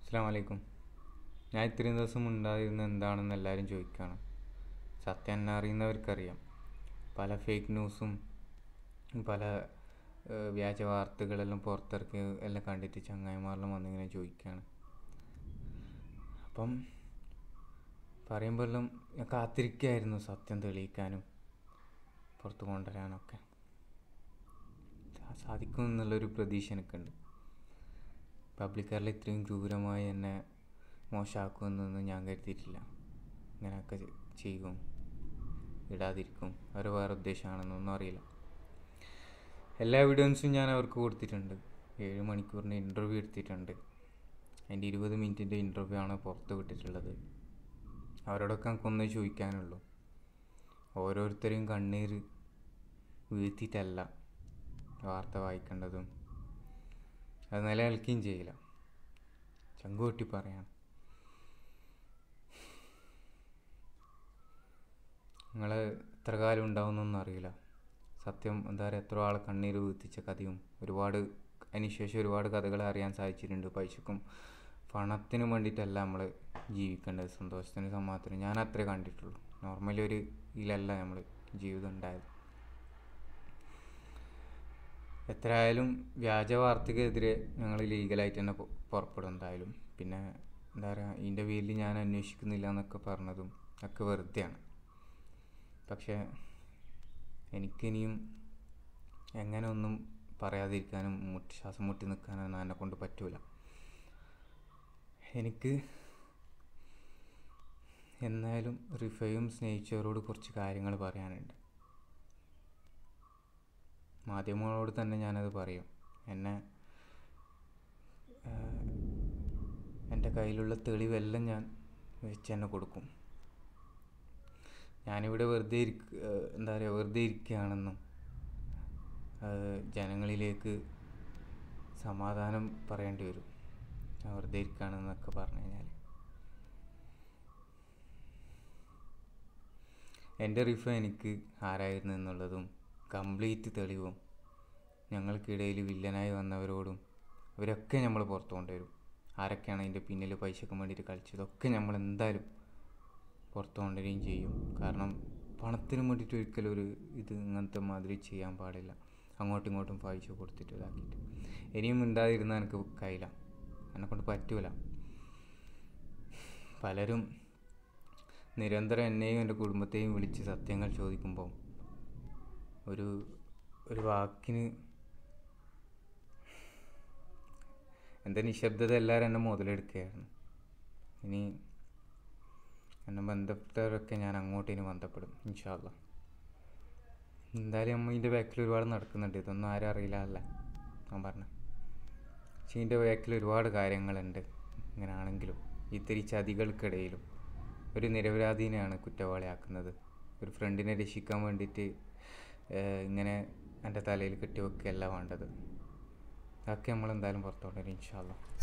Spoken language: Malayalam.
അസ്സാം വലൈക്കും ഞാൻ ഇത്രയും ദിവസം ഉണ്ടായിരുന്ന എന്താണെന്ന് എല്ലാവരും ചോദിക്കുകയാണ് സത്യം എന്നെ അറിയുന്നവർക്കറിയാം പല ഫേക്ക് ന്യൂസും പല ഏഹ്, വ്യാജ വാർത്തകളെല്ലാം പുറത്തിറക്കി എല്ലാം കണ്ടിട്ട് ചങ്ങായിമാരെല്ലാം വന്നിങ്ങനെ ചോദിക്കുകയാണ് അപ്പം പറയുമ്പോൾ എല്ലാം ഞാൻ കാത്തിരിക്കുകയായിരുന്നു സത്യം തെളിയിക്കാനും പുറത്ത് കൊണ്ടുവരാനൊക്കെ സാ- സാധിക്കും എന്നുള്ളൊരു പ്രതീക്ഷ എനിക്കുണ്ട് പബ്ലിക്കാരിൽ ഇത്രയും ക്രൂരമായി എന്നെ മോശമാക്കുമെന്നൊന്നും ഞാൻ കരുതിയിട്ടില്ല ഇങ്ങനെയൊക്കെ ചെ- ചെയ്യും ഇടാതിരിക്കും അവർ വേറെ ഉദ്ദേശമാണെന്നൊന്നും അറിയില്ല എല്ലാ എവിഡൻസും ഞാൻ അവർക്ക് കൊടുത്തിട്ടുണ്ട് ഏഴ് മണിക്കൂറിൻ്റെ ഇൻ്റർവ്യൂ എടുത്തിട്ടുണ്ട് അതിൻ്റെ ഇരുപത് മിനിറ്റിൻ്റെ ഇൻ്റർവ്യൂ ആണ് പുറത്ത് വിട്ടിട്ടുള്ളത് അവരോടൊക്കെ നമുക്കൊന്നേ ചോദിക്കാനുള്ളൂ ഓരോരുത്തരെയും കണ്ണീര് വീഴ്ത്തിയിട്ടല്ല വാർത്ത വായിക്കേണ്ടതും അത് നിലനിൽക്കുകയും ചെയ്യില്ല ചങ്കുകൊട്ടി പറയാണ് നിങ്ങൾ എത്ര കാലം ഉണ്ടാവുന്നൊന്നും അറിയില്ല സത്യം എന്താ പറയുക എത്ര ആളെ കണ്ണീര് വീഴ്ത്തിച്ച കഥയും ഒരുപാട് അതിനുശേഷം ഒരുപാട് കഥകൾ അറിയാൻ സാധിച്ചിട്ടുണ്ട് പൈസക്കും പണത്തിനും വേണ്ടിയിട്ടല്ല നമ്മൾ ജീവിക്കേണ്ടത് സന്തോഷത്തിന് സമാധാനത്തിന് ഞാൻ അത്രേ കണ്ടിട്ടുള്ളൂ നോർമലി ഒരു ഇതിലല്ല നമ്മൾ ജീവിതം ഉണ്ടായത് എത്രയായാലും വ്യാജ വാർത്തക്കെതിരെ ഞങ്ങൾ ലീഗലായിട്ട് തന്നെ പൊ- പുറപ്പെടും എന്തായാലും പിന്നെ എന്താ പറയുക ഇതിൻ്റെ പേരിൽ ഞാൻ അന്വേഷിക്കുന്നില്ല എന്നൊക്കെ പറഞ്ഞതും ഒക്കെ വെറുതെയാണ് പക്ഷേ എനിക്കിനിയും എങ്ങനെ ഒന്നും പറയാതിരിക്കാനും മുട്ടി ശ്വാസം മുട്ടി നിൽക്കാനൊന്നും എന്നെ കൊണ്ട് പറ്റൂല എനിക്ക് എന്നാലും റിഫയും സ്നേഹിച്ചവരോട് കുറച്ച് കാര്യങ്ങൾ പറയാനുണ്ട് മാധ്യമങ്ങളോട് തന്നെ ഞാനത് പറയും എന്നെ ആഹ്, എൻ്റെ കയ്യിലുള്ള തെളിവെല്ലാം ഞാൻ വെച്ച് തന്നെ കൊടുക്കും ഞാനിവിടെ വെറുതെ ഇരിക്ക ആഹ്, എന്താ പറയുക വെറുതെ ഇരിക്കുകയാണെന്നും ആഹ്, ജനങ്ങളിലേക്ക് സമാധാനം പറയേണ്ടി വരും ഞാൻ വെറുതെ ഇരിക്കുകയാണെന്നൊക്കെ പറഞ്ഞു കഴിഞ്ഞാൽ എൻ്റെ റിഫ എനിക്ക് ആരായിരുന്നു എന്നുള്ളതും കംപ്ലീറ്റ് തെളിവും ഞങ്ങൾക്കിടയിൽ വില്ലനായി വന്നവരോടും അവരൊക്കെ നമ്മൾ പുറത്തു കൊണ്ടുവരും ആരൊക്കെയാണ് അതിൻ്റെ പിന്നിൽ പൈസക്ക് വേണ്ടിയിട്ട് കളിച്ചതൊക്കെ നമ്മൾ എന്തായാലും പുറത്തു കൊണ്ടുവരികയും ചെയ്യും കാരണം പണത്തിന് വേണ്ടിയിട്ട് ഒരിക്കലും ഒരു ഇത് ഇങ്ങനത്തെ മാതിരി ചെയ്യാൻ പാടില്ല അങ്ങോട്ടും ഇങ്ങോട്ടും പൈസ കൊടുത്തിട്ട് ഇതാക്കിയിട്ട് ഇനിയും മിണ്ടാതിരുന്നാൽ എനിക്ക് കഴിയില്ല എന്നെക്കൊണ്ട് പറ്റൂല പലരും നിരന്തരം എന്നെയും എൻ്റെ കുടുംബത്തെയും വിളിച്ച് സത്യങ്ങൾ ചോദിക്കുമ്പോൾ ഒരു ഒരു വാക്കിന് എൻ്റെ നിശബ്ദത എല്ലാവരും എന്നെ മുതലെടുക്കുകയായിരുന്നു ഇനി എന്നെ ബന്ധപ്പെട്ടവരൊക്കെ ഞാൻ അങ്ങോട്ട് ഇനി ബന്ധപ്പെടും ഇൻഷാല്ല എന്തായാലും അമ്മ ഇതിൻ്റെ ബാക്കിൽ ഒരുപാട് നടക്കുന്നുണ്ട് ഇതൊന്നും ആരും അറിയില്ല അല്ല ഞാൻ പറഞ്ഞു പക്ഷേ ഇതിൻ്റെ ബാക്കിൽ ഒരുപാട് കാര്യങ്ങളുണ്ട് ഇങ്ങനെയാണെങ്കിലും ഇത്തിരി ചതികൾക്കിടയിലും ഒരു നിരപരാധീനെയാണ് കുറ്റവാളിയാക്കുന്നത് ഒരു ഫ്രണ്ടിനെ രക്ഷിക്കാൻ വേണ്ടിയിട്ട് ഏഹ്, ഇങ്ങനെ എൻ്റെ തലയിൽ കെട്ടിവെക്കുകയല്ല വേണ്ടത് അതൊക്കെ നമ്മൾ എന്തായാലും പുറത്തോട്ട് വരും ഇൻഷാല്ല